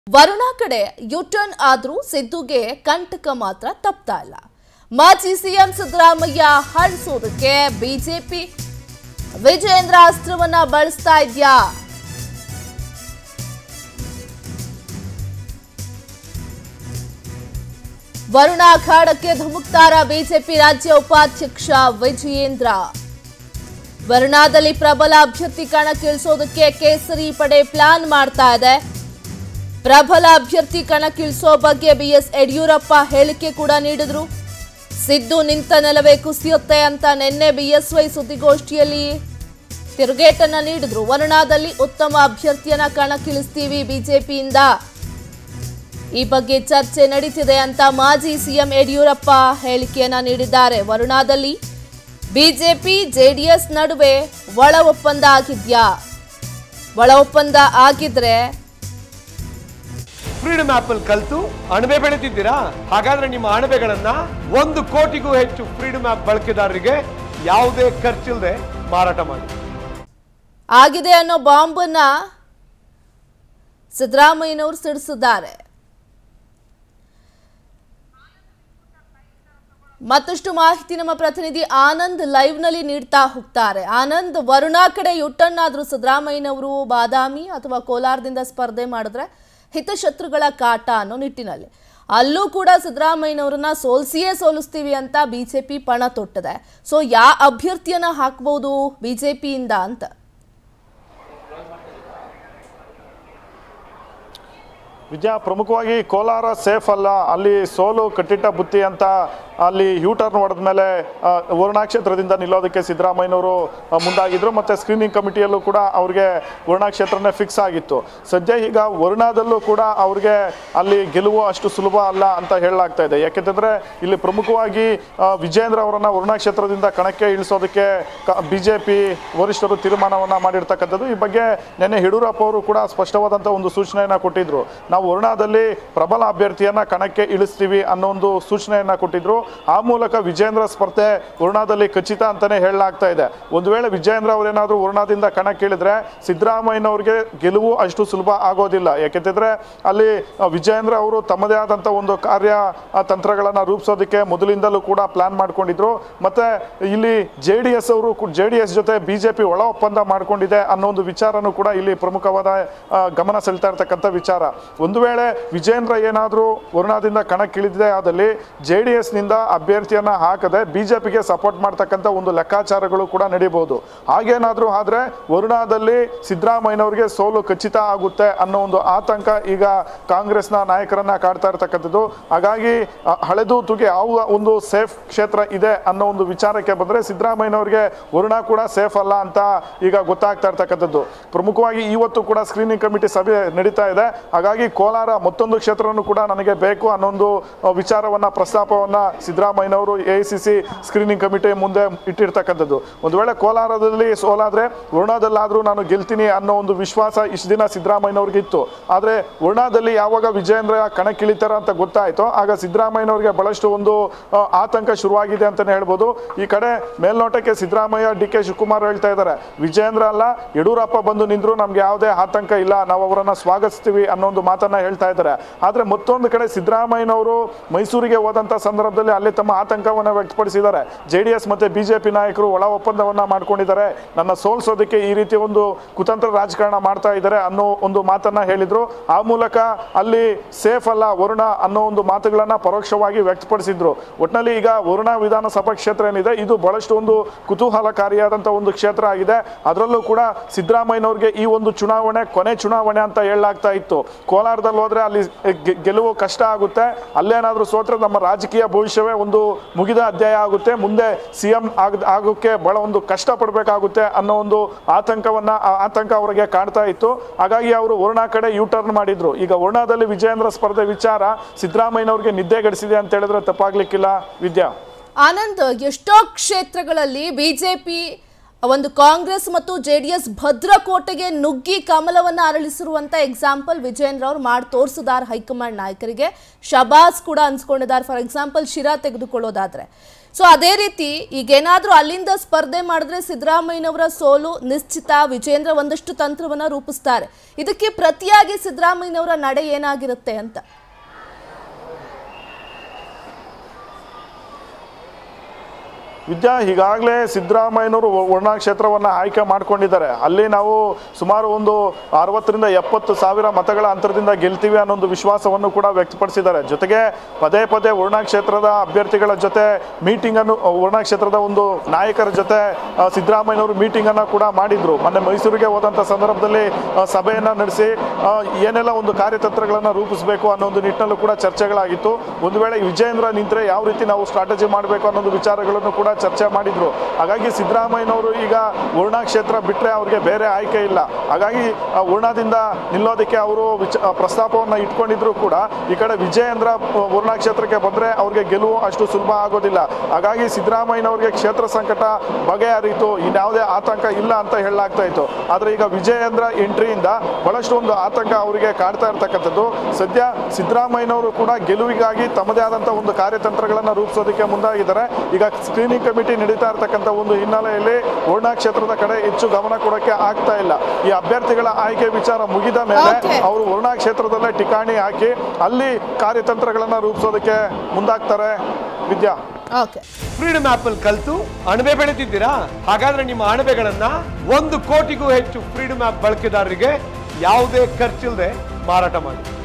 ವರುಣಾ ಕಡೆ ಯುಟರ್ನ್ ಆದ್ರೂ ಸಿದ್ದುಗೆ ಕಂಟಕ ಮಾತ್ರ ತಪ್ತಾ ಇಲ್ಲ ಮಾಜಿ ಸಿಎಂ ಸಿದ್ದರಾಮಯ್ಯ ಹರಿಸೋದಕ್ಕೆ ಬಿಜೆಪಿ ವಿಜೇಂದ್ರ ಅಸ್ತ್ರವನ್ನ ಬಳಸ್ತಾ ಇದ್ಯಾ ವರುಣಾ ಅಖಾಡಕ್ಕೆ ಧುಮುಕ್ತಾರ ಬಿಜೆಪಿ ರಾಜ್ಯ ಉಪಾಧ್ಯಕ್ಷ ವಿಜಯೇಂದ್ರ ವರುಣಾದಲ್ಲಿ ಪ್ರಬಲ ಅಭ್ಯರ್ಥಿ ಕಣಕ್ಕಿಳಿಸೋದಕ್ಕೆ ಕೇಸರಿ ಪಡೆ ಪ್ಲಾನ್ ಮಾಡ್ತಾ ಇದೆ ಪ್ರಬಲ ಅಭ್ಯರ್ಥಿ ಕಣಕ್ಕಿಳಿಸೋ ಬಗ್ಗೆ ಬಿಎಸ್ ಯಡಿಯೂರಪ್ಪ ಹೇಳಿಕೆ ಕೂಡ ನೀಡಿದ್ರು ಸಿದ್ದು ನಿಂತ ನೆಲವೇ ಕುಸಿಯುತ್ತೆ ಅಂತ ನಿನ್ನೆ ಬಿಎಸ್ವೈ ಸುದ್ದಿಗೋಷ್ಠಿಯಲ್ಲಿ ತಿರುಗೇಟನ್ನ ನೀಡಿದ್ರು ವರುಣಾದಲ್ಲಿ ಉತ್ತಮ ಅಭ್ಯರ್ಥಿಯನ್ನ ಕಣಕ್ಕಿಳಿಸ್ತೀವಿ ಬಿಜೆಪಿಯಿಂದ ಈ ಬಗ್ಗೆ ಚರ್ಚೆ ನಡೀತಿದೆ ಅಂತ ಮಾಜಿ ಸಿಎಂ ಯಡಿಯೂರಪ್ಪ ಹೇಳಿಕೆಯನ್ನ ನೀಡಿದ್ದಾರೆ ವರುಣಾದಲ್ಲಿ ಬಿಜೆಪಿ ಜೆಡಿಎಸ್ ನಡುವೆ ಒಳ ಒಪ್ಪಂದ ಆಗಿದ್ಯಾ ಒಳ ಒಪ್ಪಂದ ಆಗಿದ್ರೆ ಫ್ರೀಡಮ್ ಆಪ್ ಅಲ್ಲಿ ಕಲ್ತು ಅಣಬೆ ಬೆಳೆದಿದ್ದೀರಾ ಹಾಗಾದ್ರೆ ನಿಮ್ಮ ಅಣಬೆಗಳನ್ನ ಒಂದು ಕೋಟಿಗೂ ಹೆಚ್ಚು ಫ್ರೀಡಮ್ ಆಪ್ ಬಳಕೆದಾರರಿಗೆ ಯಾವುದೇ ಖರ್ಚಿಲ್ಲದೆ ಮಾರಾಟ ಮಾಡಿ ಆಗಿದೆ ಅನ್ನೋ ಬಾಂಬನ್ನ ಸಿದ್ದರಾಮಯ್ಯನವರು ಸಿಡಿಸಿದ್ದಾರೆ ಮತ್ತಷ್ಟು ಮಾಹಿತಿ ನಮ್ಮ ಪ್ರತಿನಿಧಿ ಆನಂದ್ ಲೈವ್ ನಲ್ಲಿ ನೀಡ್ತಾ ಹೋಗ್ತಾರೆ ಆನಂದ್ ವರುಣಾ ಕಡೆ ಯುಟರ್ನ್ ಆದ್ರೂ ಸಿದ್ದರಾಮಯ್ಯನವರು ಬಾದಾಮಿ ಅಥವಾ ಕೋಲಾರದಿಂದ ಸ್ಪರ್ಧೆ ಮಾಡಿದ್ರೆ ಹಿತಶತ್ರುಗಳ ಕಾಟ ಅನ್ನೋ ನಿಟ್ಟಿನಲ್ಲಿ ಅಲ್ಲೂ ಕೂಡ ಸಿದ್ದರಾಮಯ್ಯನವ್ರನ್ನ ಸೋಲ್ಸಿಯೇ ಸೋಲಿಸ್ತೀವಿ ಅಂತ ಬಿಜೆಪಿ ಪಣ ತೊಟ್ಟಿದೆ ಸೊ ಯಾ ಅಭ್ಯರ್ಥಿಯನ್ನ ಹಾಕ್ಬಹುದು ಬಿಜೆಪಿಯಿಂದ ಅಂತ ವಿಜಯ ಪ್ರಮುಖವಾಗಿ ಕೋಲಾರ ಸೇಫ್ ಅಲ್ಲ ಅಲ್ಲಿ ಸೋಲು ಕಟ್ಟಿಟ್ಟ ಬುತ್ತಿ ಅಂತ ಅಲ್ಲಿ ಯೂ ಟರ್ನ್ ಹೊಡೆದ ಮೇಲೆ ವರುಣಾ ಕ್ಷೇತ್ರದಿಂದ ನಿಲ್ಲೋದಕ್ಕೆ ಸಿದ್ದರಾಮಯ್ಯನವರು ಆ, ಮುಂದಾಗಿದ್ರು ಮತ್ತೆ ಸ್ಕ್ರೀನಿಂಗ್ ಕಮಿಟಿಯಲ್ಲೂ ಕೂಡ ಅವ್ರಿಗೆ ವರುಣಾ ಕ್ಷೇತ್ರನೇ ಫಿಕ್ಸ್ ಆಗಿತ್ತು ಸದ್ಯ ಈಗ ವರುಣಾದಲ್ಲೂ ಕೂಡ ಅವ್ರಿಗೆ ಅಲ್ಲಿ ಗೆಲುವು ಅಷ್ಟು ಸುಲಭ ಅಲ್ಲ ಅಂತ ಹೇಳಲಾಗ್ತಾ ಇದೆ ಯಾಕೆಂತಂದ್ರೆ ಇಲ್ಲಿ ಪ್ರಮುಖವಾಗಿ ಆ, ವಿಜೇಂದ್ರ ಅವರನ್ನ ವರುಣಾ ಕ್ಷೇತ್ರದಿಂದ ಕಣಕ್ಕೆ ಇಳಿಸೋದಕ್ಕೆ ಬಿಜೆಪಿ ವರಿಷ್ಠರು ತೀರ್ಮಾನವನ್ನ ಮಾಡಿರ್ತಕ್ಕಂಥದ್ದು ಈ ಬಗ್ಗೆ ನಿನ್ನೆ ಯಡಿಯೂರಪ್ಪ ಅವರು ಕೂಡ ಸ್ಪಷ್ಟವಾದಂಥ ಒಂದು ಸೂಚನೆಯನ್ನ ಕೊಟ್ಟಿದ್ರು ನಾವು ವರುಣಾದಲ್ಲಿ ಪ್ರಬಲ ಅಭ್ಯರ್ಥಿಯನ್ನ ಕಣಕ್ಕೆ ಇಳಿಸ್ತೀವಿ ಅನ್ನೋ ಒಂದು ಸೂಚನೆಯನ್ನ ಕೊಟ್ಟಿದ್ರು ಆ ಮೂಲಕ ವಿಜೇಂದ್ರ ಸ್ಪರ್ಧೆ ವರುಣಾದಲ್ಲಿ ಖಚಿತ ಅಂತಾನೆ ಹೇಳಲಾಗ್ತಾ ಇದೆ ಒಂದು ವೇಳೆ ವಿಜೇಂದ್ರ ಅವರೇನಾದ್ರೂ ವರುಣಾದಿಂದ ಕಣಕ್ಕೆ ಇಳಿದ್ರೆ ಸಿದ್ದರಾಮಯ್ಯನವ್ರಿಗೆ ಗೆಲುವು ಅಷ್ಟು ಸುಲಭ ಆಗೋದಿಲ್ಲ ಯಾಕೆಂತಂದ್ರೆ ಅಲ್ಲಿ ಆ, ವಿಜೇಂದ್ರ ಅವರು ತಮ್ಮದೇ ಆದಂಥ ಒಂದು ಕಾರ್ಯ ಆ, ತಂತ್ರಗಳನ್ನ ರೂಪಿಸೋದಕ್ಕೆ ಮೊದಲಿಂದಲೂ ಕೂಡ ಪ್ಲಾನ್ ಮಾಡ್ಕೊಂಡಿದ್ರು ಮತ್ತೆ ಇಲ್ಲಿ ಜೆ ಡಿ ಎಸ್ ಅವರು ಜೆ ಡಿ ಎಸ್ ಜೊತೆ ಬಿಜೆಪಿ ಒಳ ಒಪ್ಪಂದ ಮಾಡ್ಕೊಂಡಿದೆ ಅನ್ನೋ ಒಂದು ವಿಚಾರನೂ ಕೂಡ ಇಲ್ಲಿ ಪ್ರಮುಖವಾದ ಆ, ಗಮನ ಸೆಳ್ತಾ ಇರ್ತಕ್ಕಂಥ ವಿಚಾರ ಒಂದು ವೇಳೆ ವಿಜೇಂದ್ರ ಏನಾದರೂ ವರುಣಾದಿಂದ ಕಣಕ್ಕಿಳಿದಿದೆ ಆದಲ್ಲಿ ಜೆ ಡಿ ಎಸ್ನಿಂದ ಅಭ್ಯರ್ಥಿಯನ್ನ ಹಾಕದೆ ಬಿಜೆಪಿಗೆ ಸಪೋರ್ಟ್ ಮಾಡ್ತಕ್ಕಂಥ ಒಂದು ಲೆಕ್ಕಾಚಾರಗಳು ಕೂಡ ನಡೀಬಹುದು ಹಾಗೇನಾದರೂ ಆದ್ರೆ ವರುಣಾದಲ್ಲಿ ಸಿದ್ದರಾಮಯ್ಯನವರಿಗೆ ಸೋಲು ಖಚಿತ ಆಗುತ್ತೆ ಅನ್ನೋ ಒಂದು ಆತಂಕ ಈಗ ಕಾಂಗ್ರೆಸ್ನ ನಾಯಕರನ್ನ ಕಾಡ್ತಾ ಇರ್ತಕ್ಕಂಥದ್ದು ಹಾಗಾಗಿ ಅ, ಹಳೆದು ತುಗೆ ಯಾವ ಒಂದು ಸೇಫ್ ಕ್ಷೇತ್ರ ಇದೆ ಅನ್ನೋ ಒಂದು ವಿಚಾರಕ್ಕೆ ಬಂದ್ರೆ ಸಿದ್ದರಾಮಯ್ಯನವರಿಗೆ ವರುಣ ಕೂಡ ಸೇಫ್ ಅಲ್ಲ ಅಂತ ಈಗ ಗೊತ್ತಾಗ್ತಾ ಇರ್ತಕ್ಕಂಥದ್ದು ಪ್ರಮುಖವಾಗಿ ಇವತ್ತು ಕೂಡ ಸ್ಕ್ರೀನಿಂಗ್ ಕಮಿಟಿ ಸಭೆ ನಡೀತಾ ಇದೆ ಹಾಗಾಗಿ ಕೋಲಾರ ಮತ್ತೊಂದು ಕ್ಷೇತ್ರನೂ ಕೂಡ ನನಗೆ ಬೇಕು ಅನ್ನೋ ಒಂದು ಅ, ವಿಚಾರವನ್ನ ಪ್ರಸ್ತಾಪವನ್ನ ಸಿದ್ದರಾಮಯ್ಯನವರು A C C screening committee ಮುಂದೆ ಇಟ್ಟಿರ್ತಕ್ಕಂಥದ್ದು ಒಂದು ವೇಳೆ ಕೋಲಾರದಲ್ಲಿ ಸೋಲಾದ್ರೆ ವರುಣಾದಲ್ಲಾದ್ರೂ ನಾನು ಗೆಲ್ತೀನಿ ಅನ್ನೋ ಒಂದು ವಿಶ್ವಾಸ ಇಷ್ಟು ದಿನ ಸಿದ್ದರಾಮಯ್ಯನವ್ರಿಗೆ ಇತ್ತು ಆದ್ರೆ ವರುಣಾದಲ್ಲಿ ಯಾವಾಗ ವಿಜೇಂದ್ರ ಕಣಕ್ಕಿಳಿತಾರ ಅಂತ ಗೊತ್ತಾಯ್ತು ಆಗ ಸಿದ್ದರಾಮಯ್ಯನವರಿಗೆ ಬಹಳಷ್ಟು ಒಂದು ಆ, ಆತಂಕ ಶುರುವಾಗಿದೆ ಅಂತಾನೆ ಹೇಳ್ಬೋದು ಈ ಕಡೆ ಮೇಲ್ನೋಟಕ್ಕೆ ಸಿದ್ದರಾಮಯ್ಯ ಡಿ ಕೆ ಶಿವಕುಮಾರ್ ಹೇಳ್ತಾ ಇದ್ದಾರೆ ವಿಜೇಂದ್ರ ಅಲ್ಲ ಯಡಿಯೂರಪ್ಪ ಬಂದು ನಿಂದ್ರು ನಮ್ಗೆ ಯಾವುದೇ ಆತಂಕ ಇಲ್ಲ ನಾವು ಅವರನ್ನ ಸ್ವಾಗತಿಸ್ತೀವಿ ಅನ್ನೋ ಒಂದು ಮಾತನ್ನ ಹೇಳ್ತಾ ಇದ್ದಾರೆ ಆದ್ರೆ ಮತ್ತೊಂದು ಕಡೆ ಸಿದ್ದರಾಮಯ್ಯನವರು ಮೈಸೂರಿಗೆ ಹೋದಂತ ಸಂದರ್ಭದಲ್ಲಿ ಅಲ್ಲಿ ತಮ್ಮ ಆತಂಕವನ್ನ ವ್ಯಕ್ತಪಡಿಸಿದ್ದಾರೆ ಜೆ ಡಿ ಎಸ್ ಮತ್ತೆ ಬಿಜೆಪಿ ನಾಯಕರು ಒಳ ಒಪ್ಪಂದವನ್ನ ಮಾಡ್ಕೊಂಡಿದ್ದಾರೆ ನನ್ನ ಸೋಲ್ಸೋದಕ್ಕೆ ಈ ರೀತಿ ಒಂದು ಕುತಂತ್ರ ರಾಜಕಾರಣ ಮಾಡ್ತಾ ಇದ್ದಾರೆ ಅನ್ನೋ ಒಂದು ಮಾತನ್ನ ಹೇಳಿದ್ರು ಆ ಮೂಲಕ ಅಲ್ಲಿ ಸೇಫ್ ಅಲ್ಲ ವರುಣ ಅನ್ನೋ ಒಂದು ಮಾತುಗಳನ್ನ ಪರೋಕ್ಷವಾಗಿ ವ್ಯಕ್ತಪಡಿಸಿದ್ರು ಒಟ್ಟಿನಲ್ಲಿ ಈಗ ವರುಣ ವಿಧಾನಸಭಾ ಕ್ಷೇತ್ರ ಏನಿದೆ ಇದು ಬಹಳಷ್ಟು ಒಂದು ಕುತೂಹಲಕಾರಿಯಾದಂಥ ಒಂದು ಕ್ಷೇತ್ರ ಆಗಿದೆ ಅದರಲ್ಲೂ ಕೂಡ ಸಿದ್ದರಾಮಯ್ಯನವ್ರಿಗೆ ಈ ಒಂದು ಚುನಾವಣೆ ಕೊನೆ ಚುನಾವಣೆ ಅಂತ ಹೇಳಲಾಗ್ತಾ ಇತ್ತು ಕೋಲಾರದಲ್ಲಿ ಹೋದ್ರೆ ಅಲ್ಲಿ ಗೆ- ಗೆಲುವು ಕಷ್ಟ ಆಗುತ್ತೆ ಅಲ್ಲೇನಾದ್ರೂ ಸೋತ್ರೆ ನಮ್ಮ ರಾಜಕೀಯ ಭವಿಷ್ಯವೇ ಒಂದು ಮುಗಿದ ಅಧ್ಯಾಯ ಆಗುತ್ತೆ ಮುಂದೆ ಸಿ ಎಂ ಆಗ ಆಗೋಕ್ಕೆ ಬಹಳ ಒಂದು ಕಷ್ಟ ಪಡಬೇಕಾಗುತ್ತೆ ಅನ್ನೋ ಒಂದು ಆತಂಕವನ್ನ ಆ ಆತಂಕ ಅವರಿಗೆ ಕಾಡ್ತಾ ಇತ್ತು ಹಾಗಾಗಿ ಅವರು ವರುಣಾ ಕಡೆ ಯೂ ಟರ್ನ್ ಮಾಡಿದ್ರು ಈಗ ವರುಣಾದಲ್ಲಿ ವಿಜಯೇಂದ್ರ ಸ್ಪರ್ಧೆ ವಿಚಾರ ಸಿದ್ದರಾಮಯ್ಯನವ್ರಿಗೆ ನಿದ್ದೆಗೆಡಿಸಿದೆ ಅಂತ ಹೇಳಿದ್ರೆ ತಪ್ಪಾಗ್ಲಿಕ್ಕಿಲ್ಲ ವಿದ್ಯಾ ಆನಂದ್ ಎಷ್ಟೋ ಕ್ಷೇತ್ರಗಳಲ್ಲಿ ಬಿಜೆಪಿ ಒಂದು ಕಾಂಗ್ರೆಸ್ ಮತ್ತು ಜೆಡಿಎಸ್ ಭದ್ರಕೋಟೆಗೆ ನುಗ್ಗಿ ಕಮಲವನ್ನ ಅರಳಿಸಿರುವಂತ ಎಕ್ಸಾಂಪಲ್ ವಿಜಯೇಂದ್ರ ಅವ್ರು ಮಾಡಿ ತೋರಿಸಿದಾರೆ ಹೈಕಮಾಂಡ್ ನಾಯಕರಿಗೆ ಶಬಾಸ್ ಕೂಡ ಅನ್ಸ್ಕೊಂಡಿದ್ದಾರೆ ಫಾರ್ ಎಕ್ಸಾಂಪಲ್ ಶಿರಾ ತೆಗೆದುಕೊಳ್ಳೋದಾದ್ರೆ ಸೊ ಅದೇ ರೀತಿ ಈಗೇನಾದ್ರೂ ಅಲ್ಲಿಂದ ಸ್ಪರ್ಧೆ ಮಾಡಿದ್ರೆ ಸಿದ್ದರಾಮಯ್ಯನವರ ಸೋಲು ನಿಶ್ಚಿತ ವಿಜೇಂದ್ರ ಒಂದಷ್ಟು ತಂತ್ರವನ್ನ ರೂಪಿಸ್ತಾರೆ ಇದಕ್ಕೆ ಪ್ರತಿಯಾಗಿ ಸಿದ್ದರಾಮಯ್ಯನವರ ನಡೆ ಏನಾಗಿರುತ್ತೆ ಅಂತ ವಿದ್ಯಾ ಈಗಾಗಲೇ ಸಿದ್ದರಾಮಯ್ಯನವರು ವರ್ಣಾ ಕ್ಷೇತ್ರವನ್ನು ಆಯ್ಕೆ ಮಾಡ್ಕೊಂಡಿದ್ದಾರೆ ಅಲ್ಲಿ ನಾವು ಸುಮಾರು ಒಂದು ಅರವತ್ತರಿಂದ ಎಪ್ಪತ್ತು ಸಾವಿರ ಮತಗಳ ಅಂತರದಿಂದ ಗೆಲ್ತೀವಿ ಅನ್ನೋ ಒಂದು ವಿಶ್ವಾಸವನ್ನು ಕೂಡ ವ್ಯಕ್ತಪಡಿಸಿದ್ದಾರೆ ಜೊತೆಗೆ ಪದೇ ಪದೇ ವರ್ಣಾ ಕ್ಷೇತ್ರದ ಅಭ್ಯರ್ಥಿಗಳ ಜೊತೆ ಮೀಟಿಂಗ್ ಅನ್ನು ವರ್ಣಾ ಕ್ಷೇತ್ರದ ಒಂದು ನಾಯಕರ ಜೊತೆ ಆ, ಸಿದ್ದರಾಮಯ್ಯನವರು ಮೀಟಿಂಗ್ ಅನ್ನ ಕೂಡ ಮಾಡಿದ್ರು ಮೊನ್ನೆ ಮೈಸೂರಿಗೆ ಹೋದಂಥ ಸಂದರ್ಭದಲ್ಲಿ ಆ, ಸಭೆಯನ್ನ ನಡೆಸಿ ಆ, ಏನೆಲ್ಲ ಒಂದು ಕಾರ್ಯತಂತ್ರಗಳನ್ನು ರೂಪಿಸಬೇಕು ಅನ್ನೋ ಒಂದು ನಿಟ್ಟಿನಲ್ಲೂ ಕೂಡ ಚರ್ಚೆಗಳಾಗಿತ್ತು ಒಂದು ವೇಳೆ ವಿಜಯೇಂದ್ರ ನಿಂತರೆ ಯಾವ ರೀತಿ ನಾವು ಸ್ಟ್ರಾಟಜಿ ಮಾಡಬೇಕು ಅನ್ನೋದು ವಿಚಾರಗಳನ್ನು ಕೂಡ ಚರ್ಚೆ ಮಾಡಿದ್ರು ಹಾಗಾಗಿ ಸಿದ್ದರಾಮಯ್ಯನವರು ಈಗ ವರ್ಣಾ ಕ್ಷೇತ್ರ ಬಿಟ್ಟರೆ ಅವ್ರಿಗೆ ಬೇರೆ ಆಯ್ಕೆ ಇಲ್ಲ ಹಾಗಾಗಿ ಆ, ವರ್ಣಾದಿಂದ ನಿಲ್ಲೋದಕ್ಕೆ ಅವರು ವಿಚ ಆ, ಪ್ರಸ್ತಾಪವನ್ನು ಇಟ್ಕೊಂಡಿದ್ರು ಕೂಡ ಈ ಕಡೆ ವಿಜಯೇಂದ್ರ ಆ, ವರ್ಣಾ ಕ್ಷೇತ್ರಕ್ಕೆ ಬಂದರೆ ಅವ್ರಿಗೆ ಗೆಲುವು ಅಷ್ಟು ಸುಲಭ ಆಗೋದಿಲ್ಲ ಹಾಗಾಗಿ ಸಿದ್ದರಾಮಯ್ಯನವ್ರಿಗೆ ಕ್ಷೇತ್ರ ಸಂಕಟ ಬಗೆಹರಿತು ಇನ್ಯಾವುದೇ ಆತಂಕ ಇಲ್ಲ ಅಂತ ಹೇಳಲಾಗ್ತಾ ಇತ್ತು ಆದರೆ ಈಗ ವಿಜಯೇಂದ್ರ ಎಂಟ್ರಿಯಿಂದ ಬಹಳಷ್ಟು ಒಂದು ಆತಂಕ ಅವರಿಗೆ ಕಾಡ್ತಾ ಇರ್ತಕ್ಕಂಥದ್ದು ಸದ್ಯ ಸಿದ್ದರಾಮಯ್ಯನವರು ಕೂಡ ಗೆಲುವಿಗಾಗಿ ತಮ್ಮದೇ ಆದಂಥ ಒಂದು ಕಾರ್ಯತಂತ್ರಗಳನ್ನು ರೂಪಿಸೋದಕ್ಕೆ ಮುಂದಾಗಿದ್ದಾರೆ ಈಗ ಸ್ಕ್ರೀನಿಂಗ್ ಕಮಿಟಿ ನಡೀತಾ ಇರ್ತಕ್ಕಂಥ ಒಂದು ಹಿನ್ನೆಲೆಯಲ್ಲಿ ವರ್ಣಾ ಕ್ಷೇತ್ರದ ಕಡೆ ಹೆಚ್ಚು ಗಮನ ಕೊಡೋಕೆ ಆಗ್ತಾ ಇಲ್ಲ ಈ ಅಭ್ಯರ್ಥಿಗಳ ಆಯ್ಕೆ ವಿಚಾರ ಮುಗಿದ ಮೇಲೆ Okay. ಅವರು ವರ್ಣಾ ಕ್ಷೇತ್ರದಲ್ಲೇ ಠಿಕಾಣಿ ಹಾಕಿ ಅಲ್ಲಿ ಕಾರ್ಯತಂತ್ರಗಳನ್ನು ರೂಪಿಸೋದಕ್ಕೆ ಮುಂದಾಗ್ತಾರೆ ವಿದ್ಯಾ ಓಕೆ ಫ್ರೀಡಮ್ ಆಪ್ ಅಲ್ಲಿ ಕಲ್ತು ಅಣಬೆ ಬೆಳೆತಿದ್ದೀರಾ ಹಾಗಾದ್ರೆ ನಿಮ್ಮ ಅಣಬೆಗಳನ್ನ ಒಂದು ಕೋಟಿಗೂ ಹೆಚ್ಚು ಫ್ರೀಡಮ್ ಆಪ್ ಬಳಕೆದಾರರಿಗೆ ಯಾವುದೇ ಖರ್ಚಿಲ್ಲದೆ ಮಾರಾಟ ಮಾಡಿ